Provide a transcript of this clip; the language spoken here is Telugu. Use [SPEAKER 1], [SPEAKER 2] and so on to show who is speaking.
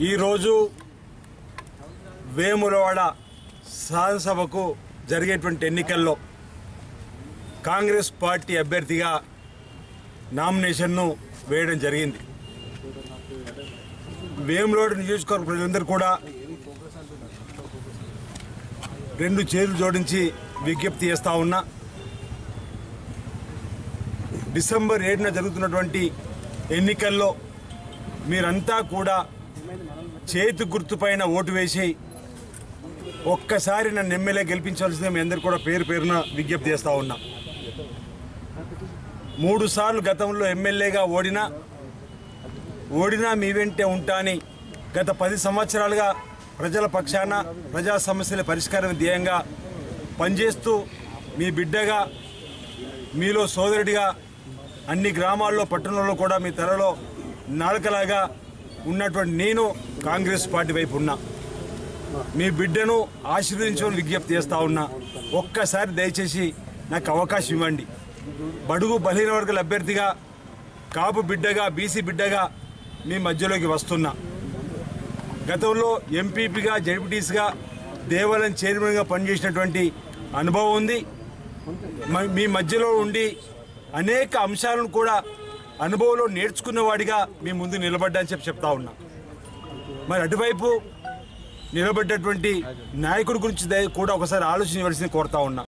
[SPEAKER 1] ఈరోజు వేములవాడ శాసనసభకు జరిగేటువంటి ఎన్నికల్లో కాంగ్రెస్ పార్టీ అభ్యర్థిగా నామినేషన్ను వేయడం జరిగింది వేములవాడ నియోజకవర్గ ప్రజలందరూ కూడా రెండు చేతులు జోడించి విజ్ఞప్తి చేస్తా ఉన్నా డిసెంబర్ ఏడున జరుగుతున్నటువంటి ఎన్నికల్లో మీరంతా కూడా చేతి గుర్తుపైన ఓటు వేసి ఒక్కసారి నన్ను ఎమ్మెల్యే గెలిపించాల్సిందే మీ అందరు కూడా పేరు పేరున విజ్ఞప్తి చేస్తా ఉన్నా మూడు సార్లు గతంలో ఎమ్మెల్యేగా ఓడినా ఓడినా మీ వెంటే ఉంటా అని గత పది సంవత్సరాలుగా ప్రజల పక్షాన ప్రజా సమస్యల పరిష్కారం ధ్యేయంగా పనిచేస్తూ మీ బిడ్డగా మీలో సోదరుడిగా అన్ని గ్రామాల్లో పట్టణంలో కూడా మీ తలలో నాలుకలాగా ఉన్నటువంటి నేను కాంగ్రెస్ పార్టీ వైపు ఉన్నా మీ బిడ్డను ఆశీర్వదించమని విజ్ఞప్తి చేస్తా ఉన్నా ఒక్కసారి దయచేసి నాకు అవకాశం ఇవ్వండి బడుగు బలహీన వర్గాల అభ్యర్థిగా కాపు బిడ్డగా బీసీ బిడ్డగా మీ మధ్యలోకి వస్తున్నా గతంలో ఎంపీపీగా జడ్పీటీస్గా దేవాలయం చైర్మన్గా పనిచేసినటువంటి అనుభవం ఉంది మ- మీ మధ్యలో ఉండి అనేక అంశాలను కూడా అనుభవంలో నేర్చుకున్నవాడిగా మీ ముందు నిలబడ్డా అని చెప్పి చెప్తా ఉన్నా మరి అటువైపు నిలబడ్డటువంటి నాయకుడి గురించి దయ- కూడా ఒకసారి ఆలోచించవలసింది కోరుతా ఉన్నా